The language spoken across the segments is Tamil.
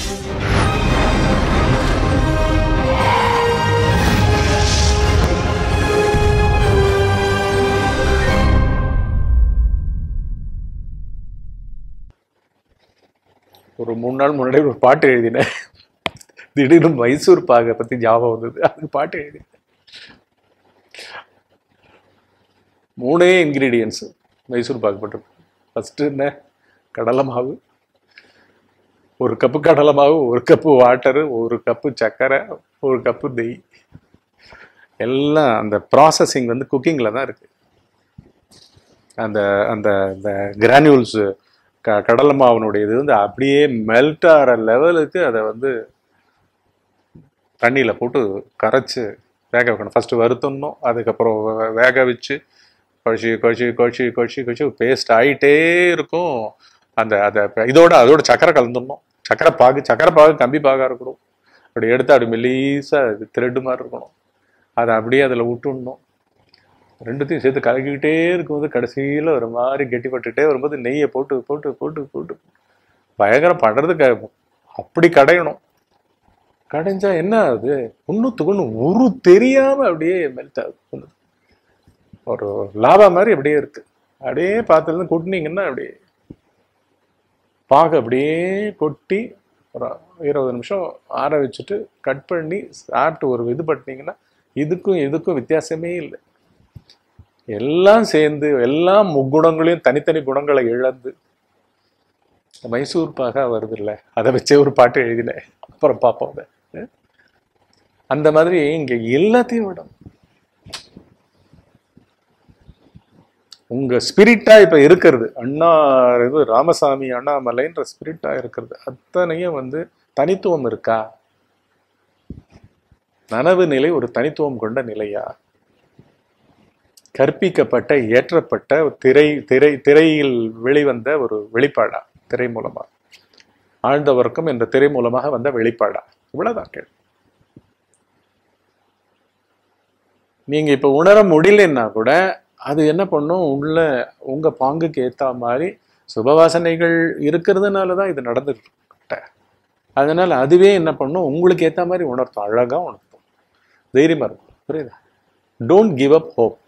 ஒரு மூணு நாள் முன்னாடி ஒரு பாட்டு எழுதினேன் திடீர்னு மைசூர் பாகை பத்தி ஞாபகம் வந்தது அதுக்கு பாட்டு எழுதினேன் மூணே இன்கிரீடியன்ஸ் மைசூர் பாகு போட்டு ஃபஸ்ட்டு என்ன கடலை மாவு ஒரு கப்பு கடலை மாவு ஒரு கப்பு வாட்டரு ஒரு கப்பு சர்க்கரை ஒரு கப்பு நெய் எல்லாம் அந்த ப்ராசஸிங் வந்து குக்கிங்கில் தான் இருக்கு அந்த அந்த அந்த கிரானியூல்ஸ் க கடலை மாவுனுடைய இது வந்து அப்படியே மெல்ட் ஆகிற லெவலுக்கு அதை வந்து தண்ணியில் போட்டு கரைச்சி வேக வைக்கணும் ஃபஸ்ட்டு வறுத்துடணும் அதுக்கப்புறம் வே- வேக வச்சு குழச்சி குழச்சி குழச்சி குழச்சி குழச்சி பேஸ்ட் ஆகிட்டே இருக்கும் அந்த அதை இதோட அதோட சக்கரை கலந்துடணும் சக்கரை பாகு சக்கரை பாகு கம்பி பாகாக இருக்கணும் அப்படி எடுத்து அப்படி மெல்லீஸாக த்ரெட்டு மாதிரி இருக்கணும் அதை அப்படியே அதில் விட்டுடணும் ரெண்டுத்தையும் சேர்த்து கலக்கிக்கிட்டே இருக்கும்போது கடைசியில் ஒரு மாதிரி கெட்டிப்பட்டுட்டே வரும்போது நெய்யை போட்டு போட்டு போட்டு போட்டு பயங்கரம் படுறதுக்கு அப்படி கடையணும் கடைஞ்சா என்ன ஆகுது ஒன்றுத்துக்கு ஒன்று ஒரு தெரியாம அப்படியே மெல்ட் ஆகுது ஒரு லாபா மாதிரி அப்படியே இருக்கு அப்படியே பார்த்துருந்து கொட்டினீங்கன்னா அப்படியே பாகு அப்படியே கொட்டி ஒரு இருபது நிமிஷம் ஆற வச்சுட்டு கட் பண்ணி சாப்பிட்டு ஒரு இது பண்ணிட்டீங்கன்னா இதுக்கும் இதுக்கும் வித்தியாசமே இல்லை எல்லாம் சேர்ந்து எல்லா முக்குணங்களையும் தனித்தனி குணங்களை இழந்து மைசூர் பாகா வருது இல்ல அதை வச்சே ஒரு பாட்டு எழுதினேன் அப்புறம் பார்ப்போம் அதை அஹ். அந்த மாதிரி இங்க எல்லாத்தையும் விடும் உங்க ஸ்பிரிட்டா இப்ப இருக்கிறது அண்ணா இது ராமசாமி அண்ணாமலைன்ற ஸ்பிரிட்டா இருக்கிறது அத்தனையும் வந்து தனித்துவம் இருக்கா நனவு நிலை ஒரு தனித்துவம் கொண்ட நிலையா கற்பிக்கப்பட்ட ஏற்றப்பட்ட திரை திரை திரையில் வெளிவந்த ஒரு வெளிப்பாடா திரை மூலமா ஆழ்ந்த உறக்கம் என்ற திரை மூலமாக வந்த வெளிப்பாடா இவ்வளவுதான் கேள்வி நீங்க இப்ப உணர முடியலன்னா கூட அது என்ன பண்ணும் உள்ள உங்க பாங்குக்கு ஏத்த மாதிரி சுபவாசனைகள் இருக்கிறதுனால தான் இது நடந்துட்டு அதனால அதுவே என்ன பண்ணும் உங்களுக்கு ஏத்த மாதிரி உணர்த்தும் அழகா உணர்த்தும் தைரியமா இருக்கும் புரியுதா டோன்ட் கிவ் அப் ஹோப்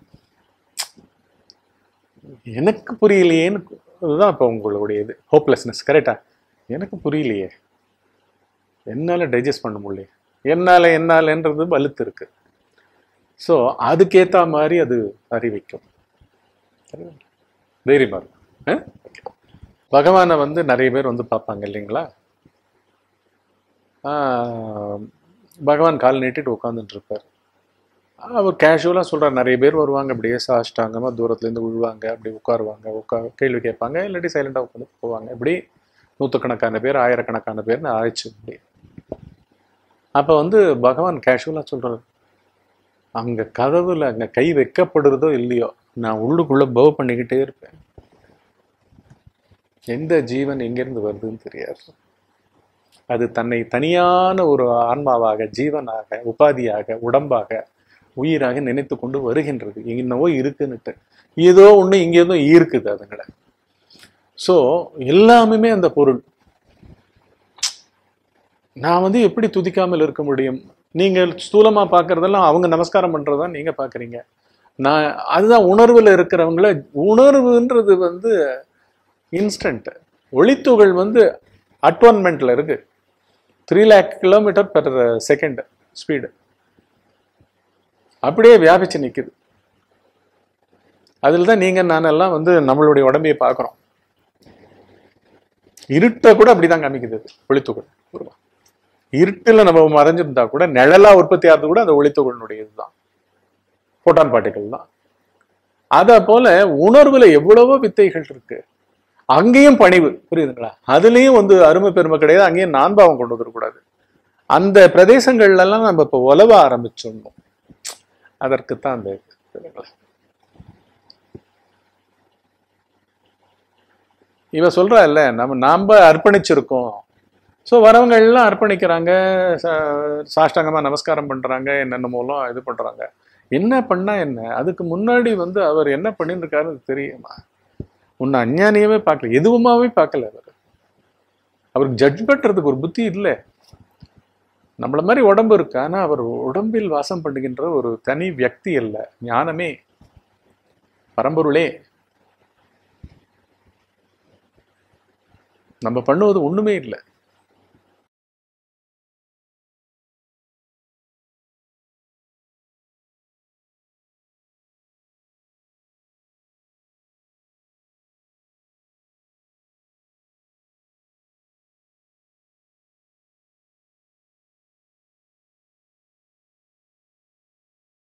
எனக்கு புரியலையேன்னு அதுதான் இப்போ உங்களுடைய இது ஹோப்லெஸ்னஸ் கரெக்டா எனக்கு புரியலையே என்னால் டைஜஸ்ட் பண்ண முடியல என்னால் என்னாலன்றது வலுத்து இருக்கு ஸோ அதுக்கேற்ற மாதிரி அது அறிவிக்கும் தைரியமா இருக்கும் ஆ? பகவானை வந்து நிறைய பேர் வந்து பார்ப்பாங்க இல்லைங்களா ஆ, பகவான் கால் நீட்டிட்டு உட்காந்துட்டு இருப்பார் அவர் கேஷுவலாக சொல்கிறார் நிறைய பேர் வருவாங்க அப்படியே சாஷ்டாங்கமாக தூரத்துலேருந்து விழுவாங்க அப்படி உட்காருவாங்க உட்கா கேள்வி கேட்பாங்க இல்லாட்டி சைலண்டாக உட்காந்து போவாங்க இப்படி நூற்றுக்கணக்கான பேர் ஆயிரக்கணக்கான பேர்னு ஆயிடுச்சு இப்படி அப்போ வந்து பகவான் கேஷுவலாக சொல்கிறார் அங்கே கதவுல அங்கே கை வைக்கப்படுறதோ இல்லையோ நான் உள்ளுக்குள்ளே பவ் பண்ணிக்கிட்டே இருப்பேன் எந்த ஜீவன் எங்கேருந்து வருதுன்னு தெரியாது அது தன்னை தனியான ஒரு ஆன்மாவாக ஜீவனாக உபாதியாக உடம்பாக உயிராக நினைத்து கொண்டு வருகின்றது என்னவோ இருக்குன்னுட்டு ஏதோ ஒண்ணு இங்க ஏதோ ஈர்க்குது அதுங்களை சோ எல்லாமே அந்த பொருள் நான் வந்து எப்படி துதிக்காமல் இருக்க முடியும் நீங்க ஸ்தூலமா பார்க்கறதெல்லாம் அவங்க நமஸ்காரம் பண்றதா நீங்க பாக்குறீங்க நான் அதுதான் உணர்வுல இருக்கிறவங்கள உணர்வுன்றது வந்து இன்ஸ்டன்ட் ஒளித்துகள் வந்து அட்வான்மெண்ட்ல இருக்கு three lakh kilometre per second speed அப்படியே வியாபிச்சு நிக்குது அதில் தான் நீங்க நானெல்லாம் வந்து நம்மளுடைய உடம்பையை பார்க்குறோம் இருட்டை கூட அப்படிதான் காமிக்குது அது, ஒளித்துகள் உருவம் இருட்டில் நம்ம மறைஞ்சிருந்தா கூட நிழலா உற்பத்தி ஆகிறது கூட அந்த ஒளித்துகளினுடைய இதுதான் போட்டான் பார்ட்டிகள் தான் அத போல உணர்வுல எவ்வளவோ வித்தைகள் இருக்கு அங்கேயும் பணிவு புரியுதுங்களா அதுலயும் வந்து அருமை பெருமை கிடையாது அங்கேயும் நான்பாவம் கொண்டு வந்துடக்கூடாது அந்த பிரதேசங்கள்ல எல்லாம் நம்ம இப்ப உலவ ஆரம்பிச்சிடணும் அதற்குத்தான் அந்த இது, புரியுதுங்களா? இவ சொல்றா இல்ல நம்ம நாம அர்ப்பணிச்சிருக்கோம் ஸோ வரவங்க எல்லாம் அர்ப்பணிக்கிறாங்க சா- சாஷ்டாங்கமா நமஸ்காரம் பண்றாங்க என்னென்ன மூலம் இது பண்றாங்க என்ன பண்ணா என்ன அதுக்கு முன்னாடி வந்து அவர் என்ன பண்ணிட்டு இருக்காருன்னு தெரியுமா உன்னை அஞ்ஞானியவே பார்க்கல எதுவுமாவே பார்க்கல அவர் அவருக்கு ஜட்ஜ் பண்றதுக்கு ஒரு புத்தி இல்லை நம்மள மாதிரி உடம்பு இருக்கு ஆனா அவர் உடம்பில் வாசம் பண்ணுகின்ற ஒரு தனி வியக்தி அல்ல ஞானமே பரம்பொருளே நம்ம பண்ணுவது ஒண்ணுமே இல்லை